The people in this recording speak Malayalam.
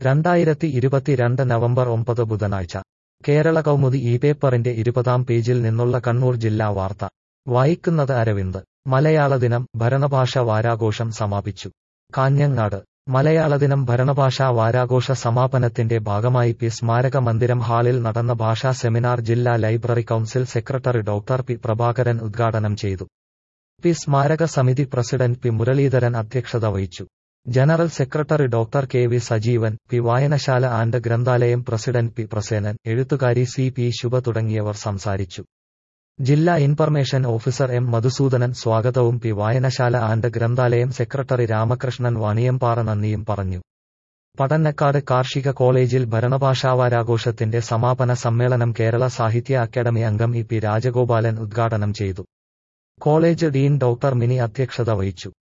രണ്ടായിരത്തി ഇരുപത്തിരണ്ട് നവംബർ ഒമ്പത് ബുധനാഴ്ച കേരള കൗമുദി ഈ പേപ്പറിന്റെ ഇരുപതാം പേജിൽ നിന്നുള്ള കണ്ണൂർ ജില്ലാ വാർത്ത വായിക്കുന്നത് അരവിന്ദ് മലയാള ദിനം ഭരണഭാഷ വാരാഘോഷം സമാപിച്ചു കാഞ്ഞങ്ങാട് മലയാള ദിനം ഭരണഭാഷാ വാരാഘോഷ സമാപനത്തിന്റെ ഭാഗമായി പി സ്മാരക മന്ദിരം ഹാളിൽ നടന്ന ഭാഷാ സെമിനാർ ജില്ലാ library council secretary doctor P Prabhakaran ഉദ്ഘാടനം ചെയ്തു പി സ്മാരക സമിതി പ്രസിഡന്റ് പി മുരളീധരൻ അധ്യക്ഷത വഹിച്ചു general secretary doctor K V Sajeevan P വായനശാല ആൻഡ് ഗ്രന്ഥാലയം പ്രസിഡന്റ് പി പ്രസേനൻ എഴുത്തുകാരി സി പി ശുഭ തുടങ്ങിയവർ സംസാരിച്ചു ജില്ലാ ഇൻഫർമേഷൻ ഓഫീസർ എം മധുസൂദനൻ സ്വാഗതവും പി വായനശാല ആൻഡ് ഗ്രന്ഥാലയം സെക്രട്ടറി രാമകൃഷ്ണൻ വാണിയമ്പാറ നന്ദിയും പറഞ്ഞു പടന്നക്കാട് കാർഷിക കോളേജിൽ ഭരണഭാഷാവാരാഘോഷത്തിന്റെ സമാപന സമ്മേളനം കേരള സാഹിത്യ അക്കാദമി അംഗം ഇ പി രാജഗോപാലൻ ഉദ്ഘാടനം ചെയ്തു കോളേജ് ഡീൻ ഡോക്ടർ മിനി അധ്യക്ഷത വഹിച്ചു